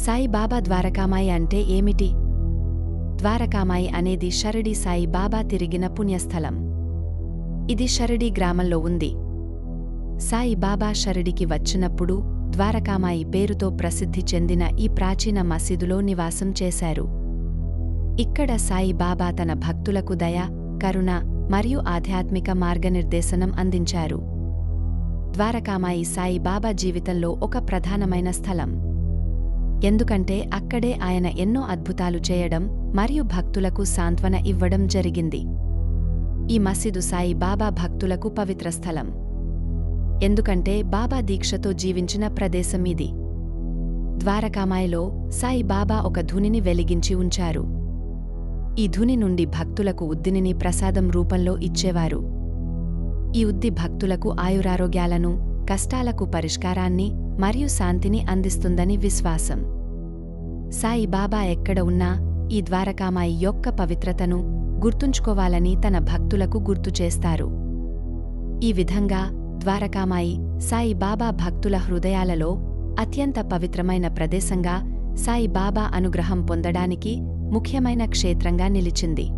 సాయిబాబా ద్వారకామాయి అంటే ఏమిటి ద్వారకామాయి అనేది షరడి సాయిబాబా తిరిగిన పుణ్యస్థలం ఇది షరడి గ్రామంలో ఉంది సాయిబాబా షరడికి వచ్చినప్పుడు ద్వారకామాయి పేరుతో ప్రసిద్ధి చెందిన ఈ ప్రాచీన మసీదులో నివాసం చేశారు ఇక్కడ సాయిబాబా తన భక్తులకు దయ కరుణ మరియు ఆధ్యాత్మిక మార్గనిర్దేశనం అందించారు ద్వారకామాయి సాయిబాబా జీవితంలో ఒక ప్రధానమైన స్థలం ఎందుకంటే అక్కడే ఆయన ఎన్నో అద్భుతాలు చేయడం మరియు భక్తులకు సాంత్వన ఇవ్వడం జరిగింది ఈ మసీదు సాయిబాబా భక్తులకు పవిత్ర స్థలం ఎందుకంటే బాబా దీక్షతో జీవించిన ప్రదేశం ఇది ద్వారకామాయిలో సాయిబాబా ఒక ధునిని వెలిగించి ఉంచారు ఈ ధుని నుండి భక్తులకు ఉద్దినిని ప్రసాదం రూపంలో ఇచ్చేవారు ఈ ఉద్ది భక్తులకు ఆయురారోగ్యాలను కష్టాలకు పరిష్కారాన్ని మరియు శాంతిని అందిస్తుందని విశ్వాసం సాయిబాబా ఎక్కడ ఉన్నా ఈ ద్వారకామాయి యొక్క పవిత్రతను గుర్తుంచుకోవాలని తన భక్తులకు గుర్తు చేస్తారు ఈ విధంగా ద్వారకామాయి సాయిబాబా భక్తుల హృదయాలలో అత్యంత పవిత్రమైన ప్రదేశంగా సాయిబాబా అనుగ్రహం పొందడానికి ముఖ్యమైన క్షేత్రంగా నిలిచింది